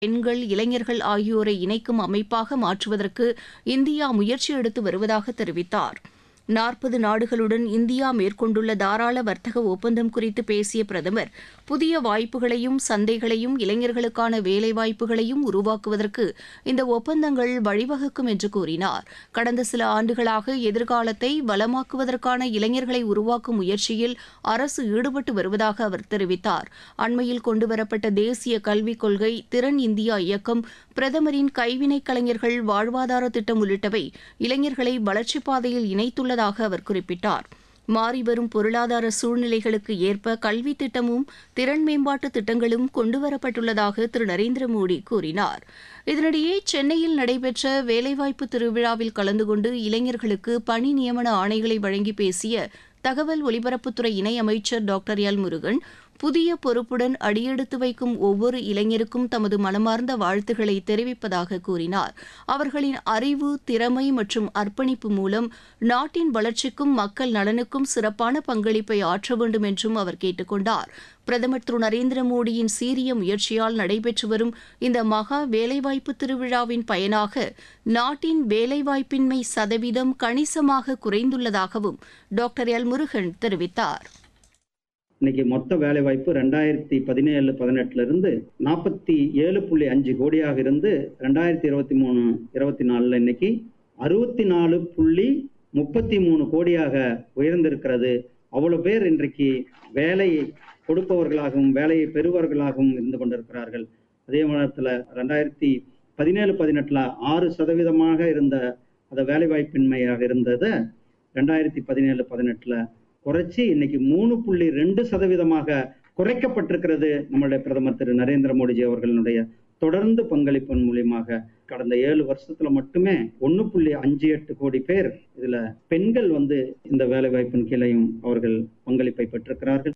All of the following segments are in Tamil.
பெண்கள் இளைஞர்கள் ஆகியோரை இணைக்கும் அமைப்பாக மாற்றுவதற்கு இந்தியா முயற்சி எடுத்து வருவதாக தெரிவித்தார் நாற்பது நாடுகளுடன் இந்தியா மேற்கொண்டுள்ள தாராள வர்த்தக ஒப்பந்தம் குறித்து பேசிய பிரதமர் புதிய வாய்ப்புகளையும் சந்தைகளையும் இளைஞர்களுக்கான வேலைவாய்ப்புகளையும் உருவாக்குவதற்கு இந்த ஒப்பந்தங்கள் வழிவகுக்கும் என்று கூறினார் கடந்த சில ஆண்டுகளாக எதிர்காலத்தை வளமாக்குவதற்கான இளைஞர்களை உருவாக்கும் முயற்சியில் அரசு ஈடுபட்டு வருவதாக அவர் தெரிவித்தார் அண்மையில் கொண்டுவரப்பட்ட தேசிய கல்விக் கொள்கை திறன் இந்தியா இயக்கம் பிரதமரின் கைவினைக் கலைஞர்கள் வாழ்வாதார திட்டம் உள்ளிட்டவை இளைஞர்களை வளர்ச்சிப் பாதையில் இணைத்துள்ளதாக அவர் குறிப்பிட்டார் மாறிவரும் பொருளாதார சூழ்நிலைகளுக்கு ஏற்ப கல்வி திட்டமும் திறன் மேம்பாட்டு திட்டங்களும் கொண்டுவரப்பட்டுள்ளதாக திரு நரேந்திர மோடி கூறினார் இதனிடையே சென்னையில் நடைபெற்ற வேலைவாய்ப்பு திருவிழாவில் கலந்து கொண்டு இளைஞர்களுக்கு பணி நியமன ஆணைகளை வழங்கி பேசிய தகவல் ஒலிபரப்புத்துறை இணையமைச்சர் டாக்டர் எல் முருகன் புதிய பொறுப்புடன் அடியெடுத்து வைக்கும் ஒவ்வொரு இளைஞருக்கும் தமது மனமார்ந்த வாழ்த்துக்களை தெரிவிப்பதாக கூறினார் அவர்களின் அறிவு திறமை மற்றும் அர்ப்பணிப்பு மூலம் நாட்டின் வளர்ச்சிக்கும் மக்கள் நலனுக்கும் சிறப்பான பங்களிப்பை ஆற்ற வேண்டும் என்றும் அவர் கேட்டுக் கொண்டார் பிரதமர் திரு நரேந்திர மோடியின் சீரிய முயற்சியால் நடைபெற்று வரும் இந்த மகா வேலைவாய்ப்பு திருவிழாவின் பயனாக நாட்டின் வேலைவாய்ப்பின்மை சதவீதம் கணிசமாக குறைந்துள்ளதாகவும் டாக்டர் எல் முருகன் தெரிவித்தார் இன்னைக்கு மொத்த வேலை வாய்ப்பு ரெண்டாயிரத்தி பதினேழு பதினெட்டுல இருந்து நாற்பத்தி ஏழு புள்ளி அஞ்சு கோடியாக இருந்து ரெண்டாயிரத்தி இருபத்தி மூணு இருபத்தி நாலுல இன்னைக்கு அறுபத்தி நாலு புள்ளி முப்பத்தி மூணு கோடியாக உயர்ந்திருக்கிறது அவ்வளவு பேர் இன்றைக்கு வேலை கொடுப்பவர்களாகவும் வேலையை பெறுபவர்களாகவும் இருந்து கொண்டிருக்கிறார்கள் அதே நேரத்தில் ரெண்டாயிரத்தி பதினேழு பதினெட்டுல ஆறு சதவீதமாக இருந்த அந்த வேலைவாய்ப்பின்மையாக இருந்ததை ரெண்டாயிரத்தி பதினேழு பதினெட்டுல குறைச்சி இன்னைக்கு மூணு புள்ளி ரெண்டு சதவீதமாக குறைக்கப்பட்டிருக்கிறது நம்மளுடைய பிரதமர் திரு நரேந்திர மோடிஜி அவர்களுடைய தொடர்ந்து பங்களிப்பின் மூலியமாக கடந்த ஏழு வருஷத்துல மட்டுமே ஒன்னு புள்ளி அஞ்சு எட்டு கோடி பேர் இதுல பெண்கள் வந்து இந்த வேலை வாய்ப்பின் கீழையும் அவர்கள் பங்களிப்பை பெற்றிருக்கிறார்கள்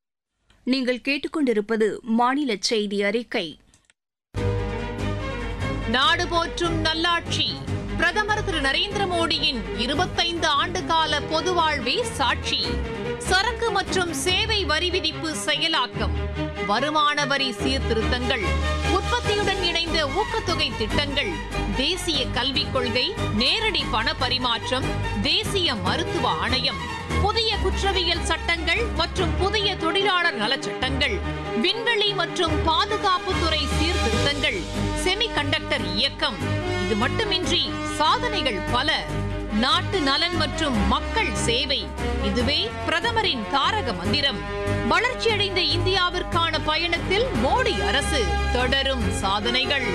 நீங்கள் கேட்டுக்கொண்டிருப்பது மாநில செய்தி அறிக்கை நாடு போற்றும் நல்லாட்சி பிரதமர் திரு நரேந்திர மோடியின் இருபத்தைந்து ஆண்டு கால பொது வாழ்வே சாட்சி சரக்கு மற்றும் சேவை வரி விதிப்பு செயலாக்கம் வருமான வரி சீர்திருத்தங்கள் உற்பத்தியுடன் இணைந்த ஊக்கத்தொகை திட்டங்கள் தேசிய கல்விக் கொள்கை நேரடி பண பரிமாற்றம் தேசிய மருத்துவ ஆணையம் புதிய குற்றவியல் சட்டங்கள் மற்றும் புதிய தொழிலாளர் நலச்சட்டங்கள் விண்வெளி மற்றும் பாதுகாப்புத்துறை சீர்திருத்தங்கள் செமிகண்டக்டர் இயக்கம் இது மட்டுமின்றி சாதனைகள் பல நாட்டு நலன் மற்றும் மக்கள் சேவை இதுவே பிரதமரின் தாரக மந்திரம் வளர்ச்சியடைந்த இந்தியாவிற்கான பயணத்தில் மோடி அரசு தொடரும் சாதனைகள்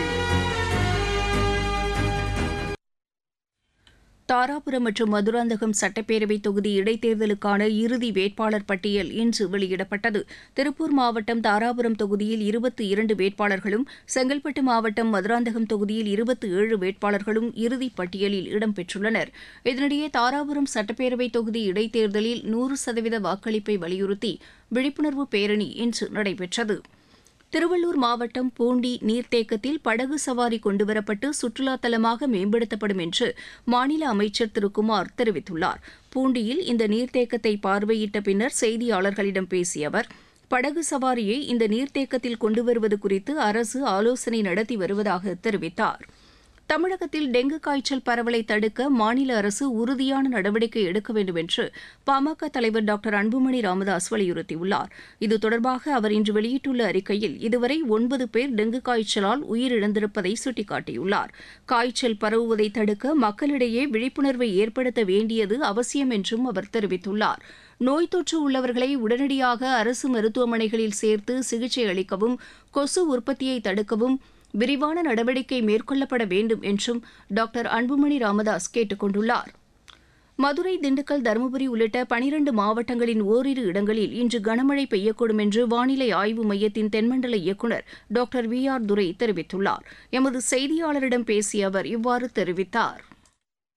தாராபுரம் மற்றும் மதுராந்தகம் சட்டப்பேரவை தொகுதி இடைத்தேர்தலுக்கான இறுதி வேட்பாளர் பட்டியல் இன்று வெளியிடப்பட்டது திருப்பூர் மாவட்டம் தாராபுரம் தொகுதியில் இருபத்தி இரண்டு வேட்பாளர்களும் செங்கல்பட்டு மாவட்டம் மதுராந்தகம் தொகுதியில் இருபத்தி ஏழு வேட்பாளர்களும் இறுதிப் பட்டியலில் இடம்பெற்றுள்ளனர் இதனிடையே தாராபுரம் சட்டப்பேரவை தொகுதி இடைத்தேர்தலில் நூறு சதவீத வாக்களிப்பை வலியுறுத்தி விழிப்புணர்வு பேரணி இன்று நடைபெற்றது திருவள்ளூர் மாவட்டம் பூண்டி நீர்த்தேக்கத்தில் படகு சவாரி கொண்டுவரப்பட்டு சுற்றுலா தலமாக மேம்படுத்தப்படும் என்று மாநில அமைச்சர் திரு குமார் தெரிவித்துள்ளார் பூண்டியில் இந்த நீர்த்தேக்கத்தை பார்வையிட்ட பின்னர் செய்தியாளர்களிடம் பேசிய அவர் படகு சவாரியை இந்த நீர்த்தேக்கத்தில் கொண்டு வருவது குறித்து அரசு ஆலோசனை நடத்தி வருவதாக தெரிவித்தார் தமிழகத்தில் டெங்கு காய்ச்சல் பரவலை தடுக்க மாநில அரசு உறுதியான நடவடிக்கை எடுக்க வேண்டும் என்று பாமக தலைவர் டாக்டர் அன்புமணி ராமதாஸ் வலியுறுத்தியுள்ளார் இது தொடர்பாக அவர் இன்று வெளியிட்டுள்ள அறிக்கையில் இதுவரை ஒன்பது பேர் டெங்கு காய்ச்சலால் உயிரிழந்திருப்பதை சுட்டிக்காட்டியுள்ளார் காய்ச்சல் பரவுவதை தடுக்க மக்களிடையே விழிப்புணர்வை ஏற்படுத்த வேண்டியது அவசியம் என்றும் அவர் தெரிவித்துள்ளார் நோய் தொற்று உள்ளவர்களை உடனடியாக அரசு மருத்துவமனைகளில் சேர்த்து சிகிச்சை அளிக்கவும் கொசு உற்பத்தியை தடுக்கவும் விரிவான நடவடிக்கை மேற்கொள்ளப்பட வேண்டும் என்றும் டாக்டர் அன்புமணி ராமதாஸ் கேட்டுக் கொண்டுள்ளார் மதுரை திண்டுக்கல் தருமபுரி உள்ளிட்ட பனிரண்டு மாவட்டங்களின் ஓரிரு இடங்களில் இன்று கனமழை பெய்யக்கூடும் என்று வானிலை ஆய்வு மையத்தின் தென்மண்டல இயக்குநர் டாக்டர் வி ஆர் துரை தெரிவித்துள்ளார் எமது செய்தியாளரிடம் பேசிய அவர் இவ்வாறு தெரிவித்தார்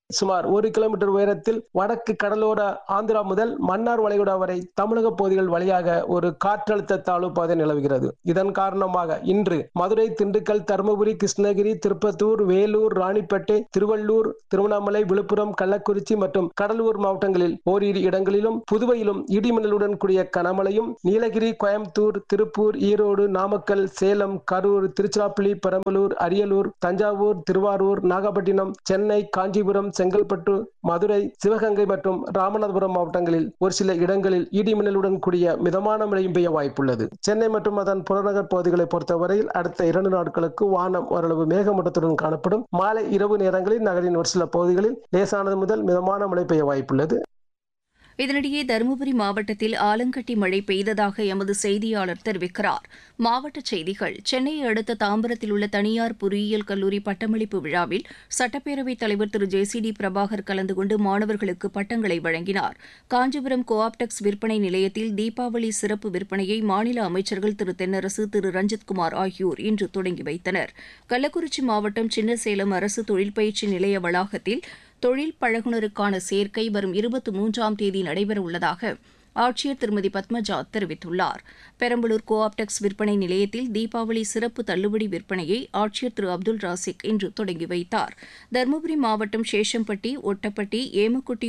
சுமார் ஒரு கிலோமீட்டர் உயரத்தில் வடக்கு கடலோர ஆந்திரா முதல் மன்னார் வளைகுடா வரை தமிழக பகுதிகள் வழியாக ஒரு காற்றழுத்த தாழ்வு பாதை நிலவுகிறது இதன் காரணமாக இன்று மதுரை திண்டுக்கல் தருமபுரி கிருஷ்ணகிரி திருப்பத்தூர் வேலூர் ராணிப்பேட்டை திருவள்ளூர் திருவண்ணாமலை விழுப்புரம் கள்ளக்குறிச்சி மற்றும் கடலூர் மாவட்டங்களில் ஓரிரு இடங்களிலும் புதுவையிலும் இடிமின்னலுடன் கூடிய கனமழையும் நீலகிரி கோயம்புத்தூர் திருப்பூர் ஈரோடு நாமக்கல் சேலம் கரூர் திருச்சிராப்பள்ளி பெரம்பலூர் அரியலூர் தஞ்சாவூர் திருவாரூர் நாகப்பட்டினம் சென்னை காஞ்சிபுரம் செங்கல்பட்டு மதுரை சிவகங்கை மற்றும் ராமநாதபுரம் மாவட்டங்களில் ஒரு சில இடங்களில் இடிமின்னலுடன் கூடிய மிதமான மழையும் பெய்ய வாய்ப்புள்ளது சென்னை மற்றும் அதன் புறநகர் பகுதிகளை பொறுத்தவரையில் அடுத்த இரண்டு நாட்களுக்கு வானம் ஓரளவு மேகமூட்டத்துடன் காணப்படும் மாலை இரவு நேரங்களில் நகரின் ஒரு சில பகுதிகளில் லேசானது முதல் மிதமான மழை பெய்ய வாய்ப்புள்ளது இதனிடையே தருமபுரி மாவட்டத்தில் ஆலங்கட்டி மழை பெய்ததாக எமது செய்தியாளர் தெரிவிக்கிறார் மாவட்டச் செய்திகள் சென்னையை அடுத்த தாம்பரத்தில் உள்ள தனியார் பொறியியல் கல்லூரி பட்டமளிப்பு விழாவில் சட்டப்பேரவைத் தலைவர் Thiru J C D Prabhakar கலந்து கொண்டு மாணவர்களுக்கு பட்டங்களை வழங்கினார் காஞ்சிபுரம் கோஆப்டெக்ஸ் விற்பனை நிலையத்தில் தீபாவளி சிறப்பு விற்பனையை மாநில அமைச்சர்கள் திரு தென்னரசு திரு ரஞ்சித்குமார் ஆகியோர் இன்று தொடங்கி வைத்தனர் கள்ளக்குறிச்சி மாவட்டம் சின்னசேலம் அரசு தொழில் பயிற்சி நிலைய வளாகத்தில் தொழில் பழகுனருக்கான சேர்க்கை வரும் இருபத்தி மூன்றாம் தேதி நடைபெறவுள்ளதாக ஆட்சியர் திருமதி பத்மஜா தெரிவித்துள்ளார் பெரம்பலூர் கோஆப்டெக்ஸ் விற்பனை நிலையத்தில் தீபாவளி சிறப்பு தள்ளுபடி விற்பனையை ஆட்சியர் திரு அப்துல் ராசிக் இன்று தொடங்கி வைத்தார் தருமபுரி மாவட்டம் சேஷம்பட்டி ஒட்டப்பட்டி ஏமக்குட்டி